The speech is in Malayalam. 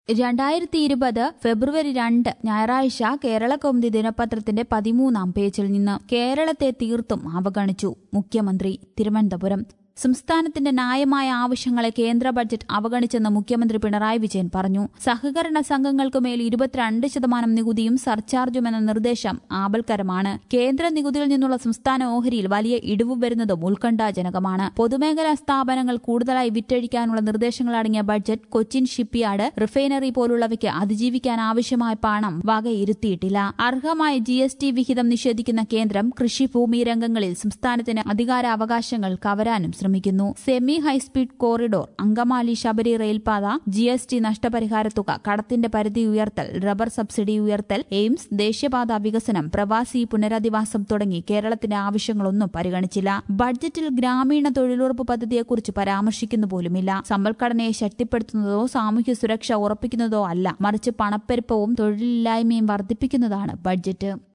രണ്ടായിരത്തി ഇരുപത് ഫെബ്രുവരി രണ്ട് ഞായറാഴ്ച കേരള കൗമുദി ദിനപത്രത്തിന്റെ പതിമൂന്നാം പേജിൽ നിന്ന് കേരളത്തെ തീർത്തും അവഗണിച്ചു മുഖ്യമന്ത്രി തിരുവനന്തപുരം സംസ്ഥാനത്തിന്റെ ന്യായമായ ആവശ്യങ്ങളെ കേന്ദ്ര ബഡ്ജറ്റ് അവഗണിച്ചെന്ന് മുഖ്യമന്ത്രി പിണറായി വിജയൻ പറഞ്ഞു സഹകരണ സംഘങ്ങൾക്ക് മേൽ ഇരുപത്തിരണ്ട് ശതമാനം നികുതിയും സർചാർജും എന്ന നിർദ്ദേശം ആപൽക്കരമാണ് കേന്ദ്ര നികുതിയിൽ നിന്നുള്ള സംസ്ഥാന ഓഹരിയിൽ വലിയ ഇടിവ് വരുന്നതും ഉത്കണ്ഠാജനകമാണ് പൊതുമേഖലാ സ്ഥാപനങ്ങൾ കൂടുതലായി വിറ്റഴിക്കാനുള്ള നിർദ്ദേശങ്ങൾ അടങ്ങിയ ബഡ്ജറ്റ് കൊച്ചിൻ ഷിപ്പ്യാർഡ് റിഫൈനറി പോലുള്ളവയ്ക്ക് അതിജീവിക്കാൻ ആവശ്യമായ പണം വകയിരുത്തിയിട്ടില്ല അർഹമായ ജി എസ് ടി വിഹിതം നിഷേധിക്കുന്ന കേന്ദ്രം കൃഷിഭൂമി രംഗങ്ങളിൽ സംസ്ഥാനത്തിന് അധികാരാവകാശങ്ങൾ കവരാനും ശ്രമിക്കുന്നു semi high speed corridor Angamaly Sabari റെയിൽപാത ജി എസ് ടി നഷ്ടപരിഹാര തുക കടത്തിന്റെ പരിധി ഉയർത്തൽ റബ്ബർ സബ്സിഡി ഉയർത്തൽ എയിംസ് ദേശീയപാത വികസനം പ്രവാസി പുനരധിവാസം തുടങ്ങി കേരളത്തിന്റെ ആവശ്യങ്ങളൊന്നും പരിഗണിച്ചില്ല ബഡ്ജറ്റിൽ ഗ്രാമീണ തൊഴിലുറപ്പ് പദ്ധതിയെക്കുറിച്ച് പരാമർശിക്കുന്നു പോലുമില്ല സമ്പദ്ഘടനയെ ശക്തിപ്പെടുത്തുന്നതോ സാമൂഹ്യ സുരക്ഷ ഉറപ്പിക്കുന്നതോ അല്ല മറിച്ച് പണപ്പെരുപ്പവും തൊഴിലില്ലായ്മയും വർദ്ധിപ്പിക്കുന്നതാണ് ബഡ്ജറ്റ്